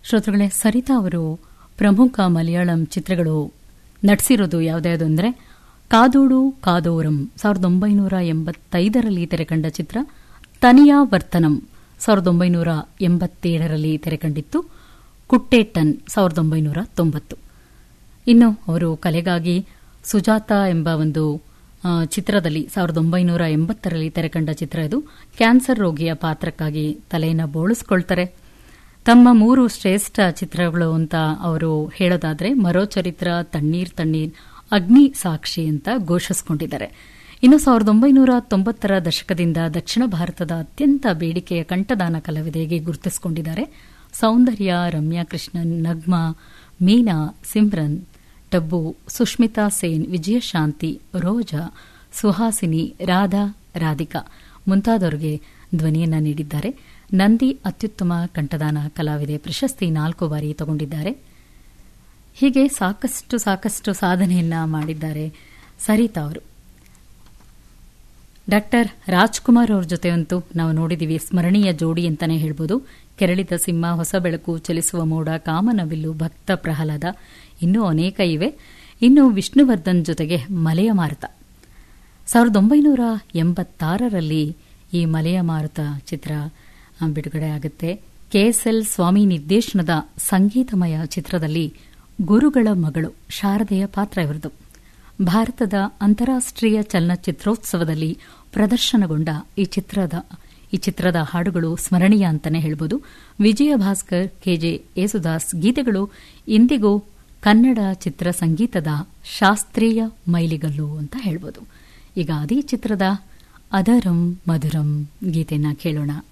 ಶ್ರೋತೃಗಳೇ ಸರಿತಾ ಅವರು ಪ್ರಮುಖ ಮಲಯಾಳಂ ಚಿತ್ರಗಳು ನಟಿಸಿರೋದು ಯಾವುದ್ಯಾವುದು ಅಂದರೆ ಕಾದೋಡು ಕಾದೋರಂ ಸಾವಿರದ ಒಂಬೈನೂರ ಎಂಬತ್ತೈದರಲ್ಲಿ ತೆರೆಕಂಡ ಚಿತ್ರ ತನಿಯಾ ವರ್ತನಂ ಸಾವಿರದ ಒಂಬೈನೂರ ಎಂಬತ್ತೇಳರಲ್ಲಿ ತೆರೆಕಂಡಿತ್ತು ಕುಟ್ಟೇಟನ್ ಸಾವಿರದ ಒಂಬೈನೂರ ತೊಂಬತ್ತು ಇನ್ನು ಅವರು ಕಲೆಗಾಗಿ ಸುಜಾತ ಎಂಬ ಒಂದು ಆ, ಚಿತ್ರದಲ್ಲಿ ಸಾವಿರದ ಒಂಬೈನೂರ ಎಂಬತ್ತರಲ್ಲಿ ತೆರೆಕಂಡ ಚಿತ್ರ ಇದು ಕ್ಯಾನ್ಸರ್ ರೋಗಿಯ ಪಾತ್ರಕ್ಕಾಗಿ ತಲೆಯನ್ನು ಬೋಳಿಸ್ಕೊಳ್ತಾರೆ ತಮ್ಮ ಮೂರು ಶ್ರೇಷ್ಠ ಚಿತ್ರಗಳು ಅಂತ ಅವರು ಹೇಳೋದಾದ್ರೆ ಮರೋ ಚರಿತ್ರ ತಣ್ಣೀರ್ ತಣ್ಣೀರ್ ಅಗ್ನಿ ಸಾಕ್ಷಿ ಅಂತ ಘೋಷಿಸಿಕೊಂಡಿದ್ದಾರೆ ಇನ್ನು ಸಾವಿರದ ಒಂಬೈನೂರ ತೊಂಬತ್ತರ ದಶಕದಿಂದ ದಕ್ಷಿಣ ಭಾರತದ ಅತ್ಯಂತ ಬೇಡಿಕೆಯ ಕಂಠದಾನ ಕಲಾವಿದೆಗೆ ಗುರುತಿಸಿಕೊಂಡಿದ್ದಾರೆ ಸೌಂದರ್ಯ ರಮ್ಯಾ ಕೃಷ್ಣನ್ ನಗ್ಮಾ ಮೀನಾ ಸಿಮ್ರನ್ ಡಬ್ಬು ಸುಷ್ಮಿತಾ ಸೇನ್ ವಿಜಯಶಾಂತಿ ರೋಜಾ ಸುಹಾಸಿನಿ ರಾಧಾ ರಾಧಿಕಾ ಮುಂತಾದವರಿಗೆ ಧ್ವನಿಯನ್ನ ನೀಡಿದ್ದಾರೆ ನಂದಿ ಅತ್ಯುತ್ತಮ ಕಂಠದಾನ ಕಲಾವಿದೆ ಪ್ರಶಸ್ತಿ ನಾಲ್ಕು ಬಾರಿ ತಗೊಂಡಿದ್ದಾರೆ ಹೀಗೆ ಸಾಕಷ್ಟು ಸಾಕಷ್ಟು ಸಾಧನೆಯನ್ನ ಮಾಡಿದ್ದಾರೆ ಸರಿತಾ ಅವರು ಡಾಕ್ಟರ್ ರಾಜ್ಕುಮಾರ್ ಅವ್ರ ಜೊತೆ ಅಂತೂ ನಾವು ನೋಡಿದೀವಿ ಸ್ಮರಣೀಯ ಜೋಡಿ ಅಂತಾನೆ ಹೇಳ್ಬೋದು ಕೆರಳಿದ ಸಿಂಹ ಹೊಸ ಬೆಳಕು ಚಲಿಸುವ ಮೋಡ ಕಾಮನಬಿಲ್ಲು ಭಕ್ತ ಪ್ರಹ್ಲಾದ ಇನ್ನೂ ಅನೇಕ ಇವೆ ಇನ್ನು ವಿಷ್ಣುವರ್ಧನ್ ಜೊತೆಗೆ ಮಲೆಯ ಮಾರುತ ಸಾವಿರದ ಒಂಬೈನೂರ ಎಂಬತ್ತಾರರಲ್ಲಿ ಈ ಮಲೆಯ ಮಾರುತ ಚಿತ್ರ ಆ, ಬಿಡುಗಡೆ ಆಗುತ್ತೆ ಕೆಎಸ್ಎಲ್ ಸ್ವಾಮಿ ನಿರ್ದೇಶನದ ಸಂಗೀತಮಯ ಚಿತ್ರದಲ್ಲಿ ಗುರುಗಳ ಮಗಳು ಶಾರದೆಯ ಪಾತ್ರ ಇವರದು ಭಾರತದ ಅಂತಾರಾಷ್ಟೀಯ ಚಲನಚಿತ್ರೋತ್ಸವದಲ್ಲಿ ಪ್ರದರ್ಶನಗೊಂಡ ಈ ಚಿತ್ರದ ಈ ಚಿತ್ರದ ಹಾಡುಗಳು ಸ್ಮರಣೀಯ ಅಂತಾನೆ ಹೇಳ್ಬೋದು ವಿಜಯ ಭಾಸ್ಕರ್ ಕೆಜೆ ಯೇಸುದಾಸ್ ಗೀತೆಗಳು ಇಂದಿಗೂ ಕನ್ನಡ ಚಿತ್ರ ಸಂಗೀತದ ಶಾಸ್ತ್ರೀಯ ಮೈಲಿಗಲ್ಲು ಅಂತ ಹೇಳ್ಬೋದು ಈಗ ಅದೇ ಚಿತ್ರದ ಅದರಂ ಮಧುರಂ ಗೀತೆನ ಕೇಳೋಣ